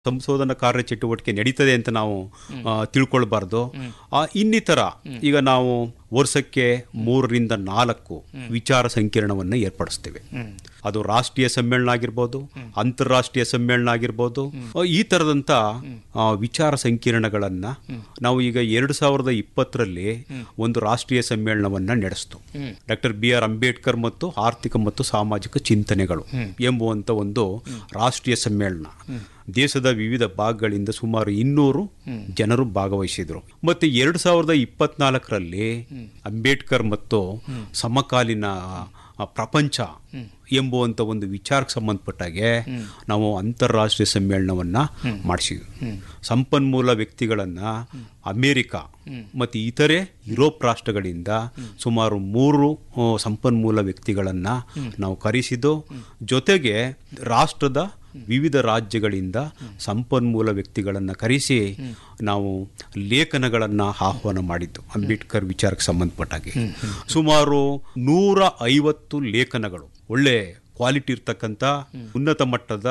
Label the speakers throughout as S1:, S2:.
S1: ಸಂಶೋಧನಾ ಕಾರ್ಯ ಚಟುವಟಿಕೆ ನಡೀತದೆ ಅಂತ ನಾವು ಆ, ತಿಳ್ಕೊಳ್ಬಾರ್ದು ಆ, ಇನ್ನಿತರ ಈಗ ನಾವು ವರ್ಷಕ್ಕೆ ಮೂರರಿಂದ ನಾಲ್ಕು ವಿಚಾರ ಸಂಕಿರಣವನ್ನು ಏರ್ಪಡಿಸ್ತೇವೆ ಅದು ರಾಷ್ಟ್ರೀಯ ಸಮ್ಮೇಳನ ಆಗಿರ್ಬೋದು ಅಂತಾರಾಷ್ಟ್ರೀಯ ಸಮ್ಮೇಳನ ಆಗಿರ್ಬೋದು ಆ, ಈ ತರದಂತ ಆ, ವಿಚಾರ ಸಂಕಿರಣಗಳನ್ನ ನಾವು ಈಗ ಎರಡು ಸಾವಿರದ ಇಪ್ಪತ್ತರಲ್ಲಿ ಒಂದು ರಾಷ್ಟ್ರೀಯ ಸಮ್ಮೇಳನವನ್ನ ನಡೆಸ್ತು ಡಾಕ್ಟರ್ ಬಿ ಆರ್ ಅಂಬೇಡ್ಕರ್ ಮತ್ತು ಆರ್ಥಿಕ ಮತ್ತು ಸಾಮಾಜಿಕ ಚಿಂತನೆಗಳು ಎಂಬುವಂತ ಒಂದು ರಾಷ್ಟ್ರೀಯ ಸಮ್ಮೇಳನ ದೇಶದ ವಿವಿಧ ಭಾಗಗಳಿಂದ ಸುಮಾರು ಇನ್ನೂರು ಜನರು ಭಾಗವಹಿಸಿದ್ರು ಮತ್ತೆ ಎರಡು ಸಾವಿರದ ಇಪ್ಪತ್ನಾಲ್ಕರಲ್ಲಿ ಅಂಬೇಡ್ಕರ್ ಮತ್ತು ಸಮಕಾಲೀನ ಆ, ಪ್ರಪಂಚ ಎಂಬುವಂತ ಒಂದು ವಿಚಾರಕ್ಕೆ ಸಂಬಂಧಪಟ್ಟಾಗೆ ನಾವು ಅಂತಾರಾಷ್ಟ್ರೀಯ ಸಮ್ಮೇಳನವನ್ನ ಮಾಡಿಸಿದ್ವಿ ಸಂಪನ್ಮೂಲ ವ್ಯಕ್ತಿಗಳನ್ನ ಅಮೇರಿಕ ಮತ್ತು ಇತರೆ ಯುರೋಪ್ ರಾಷ್ಟ್ರಗಳಿಂದ ಸುಮಾರು ಮೂರು ಆ, ಸಂಪನ್ಮೂಲ ವ್ಯಕ್ತಿಗಳನ್ನ ನಾವು ಕರೆಸಿದ್ದು ಜೊತೆಗೆ ರಾಷ್ಟ್ರದ ವಿವಿಧ ರಾಜ್ಯಗಳಿಂದ ಸಂಪನ್ಮೂಲ ವ್ಯಕ್ತಿಗಳನ್ನು ಕರೆಸಿ ನಾವು ಲೇಖನಗಳನ್ನು ಆಹ್ವಾನ ಮಾಡಿದ್ದು ಅಂಬೇಡ್ಕರ್ ವಿಚಾರಕ್ಕೆ ಸಂಬಂಧಪಟ್ಟಾಗೆ ಸುಮಾರು ನೂರ ಐವತ್ತು ಲೇಖನಗಳು ಒಳ್ಳೆ ಕ್ವಾಲಿಟಿ ಇರ್ತಕ್ಕಂಥ ಉನ್ನತ ಮಟ್ಟದ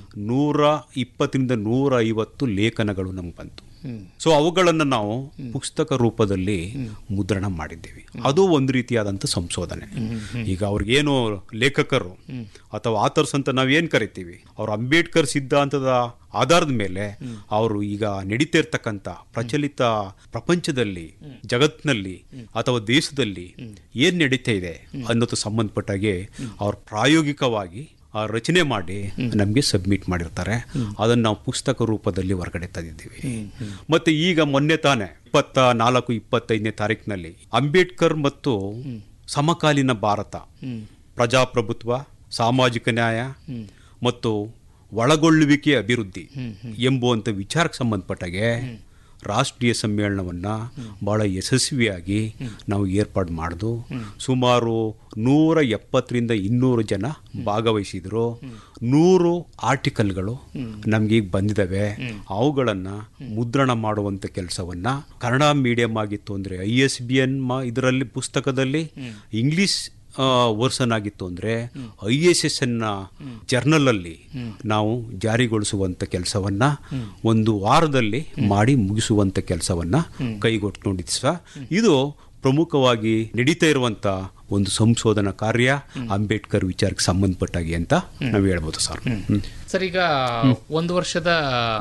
S1: ನೂರ ಇಪ್ಪತ್ತರಿಂದ ನೂರ ಐವತ್ತು ಲೇಖನಗಳು ನಮ್ಗೆ ಬಂತು ಸೊ ಅವುಗಳನ್ನು ನಾವು ಪುಸ್ತಕ ರೂಪದಲ್ಲಿ ಮುದ್ರಣ ಮಾಡಿದ್ದೇವೆ ಅದು ಒಂದು ರೀತಿಯಾದಂಥ ಸಂಶೋಧನೆ ಈಗ ಅವ್ರಿಗೇನು ಲೇಖಕರು ಅಥವಾ ಆಥರ್ಸ್ ಅಂತ ನಾವೇನು ಕರಿತೀವಿ ಅವ್ರು ಅಂಬೇಡ್ಕರ್ ಸಿದ್ಧಾಂತದ ಆಧಾರದ ಮೇಲೆ ಅವರು ಈಗ ನಡೀತಾ ಇರ್ತಕ್ಕಂಥ ಪ್ರಚಲಿತ ಪ್ರಪಂಚದಲ್ಲಿ ಜಗತ್ತಿನಲ್ಲಿ ಅಥವಾ ದೇಶದಲ್ಲಿ ಏನ್ ನಡೀತಾ ಇದೆ ಅನ್ನೋದು ಸಂಬಂಧಪಟ್ಟಾಗೆ ಅವ್ರು ಪ್ರಾಯೋಗಿಕವಾಗಿ ಆ ರಚನೆ ಮಾಡಿ ನಮಗೆ ಸಬ್ಮಿಟ್ ಮಾಡಿರ್ತಾರೆ ಅದನ್ನು ನಾವು ಪುಸ್ತಕ ರೂಪದಲ್ಲಿ ಹೊರಗಡೆ ತಂದಿದ್ದೀವಿ ಮತ್ತೆ ಈಗ ಮೊನ್ನೆ ತಾನೆ ಇಪ್ಪತ್ತ ನಾಲ್ಕು ಇಪ್ಪತ್ತೈದನೇ ತಾರೀಕಿನಲ್ಲಿ ಅಂಬೇಡ್ಕರ್ ಮತ್ತು ಸಮಕಾಲೀನ ಭಾರತ ಪ್ರಜಾಪ್ರಭುತ್ವ ಸಾಮಾಜಿಕ ನ್ಯಾಯ ಮತ್ತು ಒಳಗೊಳ್ಳುವಿಕೆ ಅಭಿವೃದ್ಧಿ ಎಂಬುವಂಥ ವಿಚಾರಕ್ಕೆ ಸಂಬಂಧಪಟ್ಟಾಗೆ ರಾಷ್ಟ್ರೀಯ ಸಮ್ಮೇಳನವನ್ನು ಬಹಳ ಯಶಸ್ವಿಯಾಗಿ ನಾವು ಏರ್ಪಾಡು ಮಾಡಿದು ಸುಮಾರು ನೂರ ಎಪ್ಪತ್ತರಿಂದ ಇನ್ನೂರು ಜನ ಭಾಗವಹಿಸಿದ್ರು ನೂರು ಆರ್ಟಿಕಲ್ಗಳು ನಮ್ಗೆ ಈಗ ಬಂದಿದ್ದಾವೆ ಅವುಗಳನ್ನು ಮುದ್ರಣ ಮಾಡುವಂಥ ಕೆಲಸವನ್ನು ಕನ್ನಡ ಮೀಡಿಯಂ ಆಗಿತ್ತು ಅಂದರೆ ಐ ಎಸ್ ಬಿ ಎನ್ ಇದರಲ್ಲಿ ಪುಸ್ತಕದಲ್ಲಿ ಇಂಗ್ಲಿಷ್ ವರ್ಷನ್ ಆಗಿತ್ತು ಅಂದರೆ ಐ ಎಸ್ ಎಸ್ ಎನ್ನ ಜರ್ನಲಲ್ಲಿ ನಾವು ಜಾರಿಗೊಳಿಸುವಂಥ ಕೆಲಸವನ್ನ ಒಂದು ವಾರದಲ್ಲಿ ಮಾಡಿ ಮುಗಿಸುವಂಥ ಕೆಲಸವನ್ನ ಕೈಗೊಟ್ಕೊಂಡಿದ್ದು ಸಹ ಇದು ಪ್ರಮುಖವಾಗಿ ನಡೀತಾ ಇರುವಂತ ಒಂದು ಸಂಶೋಧನಾ ಕಾರ್ಯ ಅಂಬೇಡ್ಕರ್ ವಿಚಾರಕ್ಕೆ ಸಂಬಂಧಪಟ್ಟಾಗಿ ಅಂತ ನಾವು ಹೇಳ್ಬೋದು ಸರ್ ಹ್ಮ್.
S2: ಸರ್ ಈಗ ಒಂದು ವರ್ಷದ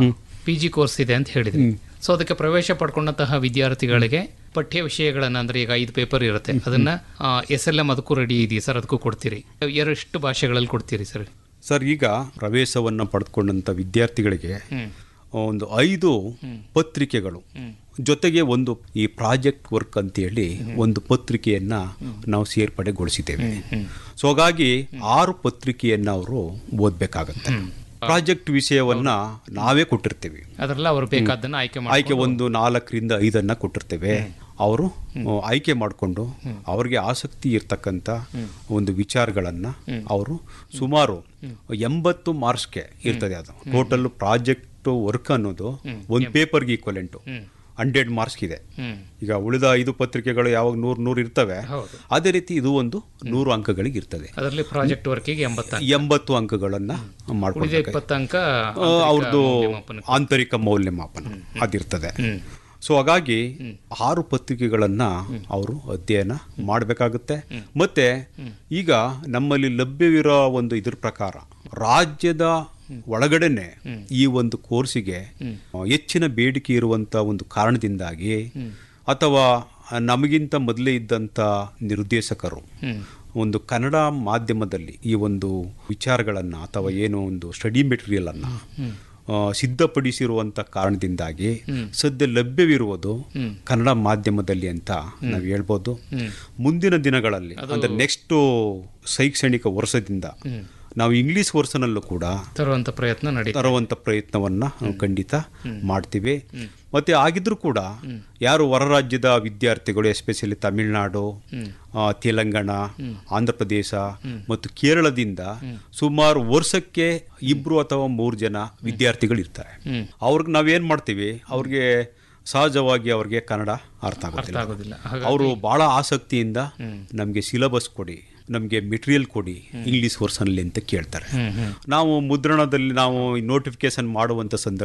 S2: ಪಿ ಜಿ ಕೋರ್ಸ್ ಇದೆ ಅಂತ ಹೇಳಿದ್ರಿ ಸೊ ಅದಕ್ಕೆ ಪ್ರವೇಶ ಪಡ್ಕೊಂಡಂತಹ ವಿದ್ಯಾರ್ಥಿಗಳಿಗೆ ಪಠ್ಯ ವಿಷಯಗಳನ್ನ ಅಂದ್ರೆ ಈಗ ಐದು ಪೇಪರ್ ಇರುತ್ತೆ ಅದನ್ನ ಎಸ್ ಎಲ್ ಎಂ ಅದಕ್ಕೂ ರೆಡಿ ಇದೆಯಾ ಸರ್ ಅದಕ್ಕೂ ಕೊಡ್ತೀರಿ ಎಷ್ಟು ಭಾಷೆಗಳಲ್ಲಿ ಕೊಡ್ತೀರಿ ಸರ್
S1: ಸರ್ ಈಗ ಪ್ರವೇಶವನ್ನು ಪಡೆದುಕೊಂಡಂಥ ವಿದ್ಯಾರ್ಥಿಗಳಿಗೆ ಒಂದು ಐದು ಪತ್ರಿಕೆಗಳು ಜೊತೆಗೆ ಒಂದು ಈ ಪ್ರಾಜೆಕ್ಟ್ ವರ್ಕ್ ಅಂತೇಳಿ ಒಂದು ಪತ್ರಿಕೆಯನ್ನ ನಾವು ಸೇರ್ಪಡೆಗೊಳಿಸಿದ್ದೇವೆ ಸೊ ಹಾಗಾಗಿ ಆರು ಪತ್ರಿಕೆಯನ್ನ ಅವರು ಓದ್ಬೇಕಾಗತ್ತೆ ಪ್ರಾಜೆಕ್ಟ್ ವಿಷಯವನ್ನ ನಾವೇ ಕೊಟ್ಟಿರ್ತೀವಿ
S2: ಅದರಲ್ಲ ಅವರು ಬೇಕಾದನ್ನ ಆಯ್ಕೆ ಮಾಡಿ
S1: ಆಯ್ಕೆ ಒಂದು ನಾಲ್ಕರಿಂದ ಐದನ್ನ ಕೊಟ್ಟಿರ್ತೇವೆ ಅವರು ಆಯ್ಕೆ ಮಾಡಿಕೊಂಡು ಅವರಿಗೆ ಆಸಕ್ತಿ ಇರ್ತಕ್ಕಂಥ ಒಂದು ವಿಚಾರಗಳನ್ನ ಅವರು ಸುಮಾರು ಎಂಬತ್ತು ಮಾರ್ಕ್ಸ್ಗೆ ಇರ್ತದೆ ಅದು ಟೋಟಲ್ ಪ್ರಾಜೆಕ್ಟ್ ವರ್ಕ್ ಅನ್ನೋದು ಒಂದು ಪೇಪರ್ಗೆ ಈಕ್ವಲೆಂಟು ಹಂಡ್ರೆಡ್ ಮಾರ್ಕ್ಸ್ ಇದೆ
S2: ಹ್ಮ್
S1: ಈಗ ಉಳಿದ ಐದು ಪತ್ರಿಕೆಗಳು ಯಾವಾಗ ನೂರು ನೂರು ಇರ್ತವೆ
S2: ಹೌದು.
S1: ಅದೇ ರೀತಿ ಇದು ಒಂದು ನೂರು ಅಂಕಗಳಿಗೆ ಇರ್ತದೆ
S2: ಅದರಲ್ಲಿ ಪ್ರಾಜೆಕ್ಟ್ ವರ್ಕಿಗೆ ಎಂಬತ್ತ
S1: ಎಂಬತ್ತು ಅಂಕಗಳನ್ನ
S2: ಉಳಿದ
S1: ಮಾಡ್ಕೊಳ್ಬೇಕು
S2: ಇಪ್ಪತ್ತು ಅಂಕ
S1: ಅವ್ರದ್ದು
S2: ಮೌಲ್ಯಮಾಪನ.
S1: ಆಂತರಿಕ ಮೌಲ್ಯಮಾಪನ ಅದಿರ್ತದೆ
S2: ಹ್ಮ್
S1: ಸೊ ಹಾಗಾಗಿ ಆರು ಪತ್ರಿಕೆಗಳನ್ನ ಅವರು ಅಧ್ಯಯನ ಮಾಡಬೇಕಾಗುತ್ತೆ ಮತ್ತೆ ಈಗ ನಮ್ಮಲ್ಲಿ ಲಭ್ಯವಿರೋ ಒಂದು ಇದ್ರ ಪ್ರಕಾರ ರಾಜ್ಯದ ಒಳಗಡೆನೆ ಈ ಒಂದು ಕೋರ್ಸಿಗೆ ಆ, ಹೆಚ್ಚಿನ ಬೇಡಿಕೆ ಇರುವಂತ ಒಂದು ಕಾರಣದಿಂದಾಗಿ ಅಥವಾ ನಮಗಿಂತ ಮೊದಲೇ ಇದ್ದಂಥ ನಿರ್ದೇಶಕರು
S2: ಹ್ಮ್
S1: ಒಂದು ಕನ್ನಡ ಮಾಧ್ಯಮದಲ್ಲಿ ಈ ಒಂದು ವಿಚಾರಗಳನ್ನ ಅಥವಾ ಏನೋ ಒಂದು ಸ್ಟಡಿ ಮೆಟೀರಿಯಲ್ ಅನ್ನ ಆ, ಸಿದ್ಧಪಡಿಸಿರುವಂತ ಕಾರಣದಿಂದಾಗಿ ಸದ್ಯ ಲಭ್ಯವಿರುವುದು ಕನ್ನಡ ಮಾಧ್ಯಮದಲ್ಲಿ ಅಂತ ನಾವು ಹೇಳ್ಬೋದು ಮುಂದಿನ ದಿನಗಳಲ್ಲಿ ಅಂದ್ರೆ ನೆಕ್ಸ್ಟ್ ಶೈಕ್ಷಣಿಕ ವರ್ಷದಿಂದ ನಾವು ಇಂಗ್ಲಿಷ್ ವರ್ಷನಲ್ಲೂ ಕೂಡ
S2: ತರುವಂತ ಪ್ರಯತ್ನ ನಡೀತಾ
S1: ತರುವಂತ ಪ್ರಯತ್ನವನ್ನ ನಾವು ಖಂಡಿತ ಮಾಡ್ತೀವಿ ಮತ್ತೆ ಆಗಿದ್ರೂ ಕೂಡ ಯಾರು ಹೊರ ರಾಜ್ಯದ ವಿದ್ಯಾರ್ಥಿಗಳು ಎಸ್ಪೆಷಲಿ ತಮಿಳುನಾಡು ಆ, ತೆಲಂಗಾಣ ಆಂಧ್ರ ಪ್ರದೇಶ ಮತ್ತು ಕೇರಳದಿಂದ ಸುಮಾರು ವರ್ಷಕ್ಕೆ ಇಬ್ರು ಅಥವಾ ಮೂರು ಜನ ವಿದ್ಯಾರ್ಥಿಗಳು ಇರ್ತಾರೆ
S2: ಹ್ಮ್.
S1: ಅವ್ರಿಗೆ ನಾವೇನ್ ಮಾಡ್ತೀವಿ ಅವ್ರಿಗೆ ಸಹಜವಾಗಿ ಅವ್ರಿಗೆ ಕನ್ನಡ ಅರ್ಥ ಆಗೋದಿಲ್ಲ
S2: ಆಗೋದಿಲ್ಲ
S1: ಅವರು ಬಹಳ ಆಸಕ್ತಿಯಿಂದ ನಮಗೆ ಸಿಲೆಬಸ್ ಕೊಡಿ ನಮಗೆ ಮೆಟೀರಿಯಲ್ ಕೊಡಿ ಇಂಗ್ಲಿಷ್ ವರ್ಷನಲ್ಲಿ ಅಂತ ಕೇಳ್ತಾರೆ ನಾವು ಮುದ್ರಣದಲ್ಲಿ ನಾವು ನೋಟಿಫಿಕೇಶನ್ ಮಾಡುವಂಥ ಸಂದರ್ಭ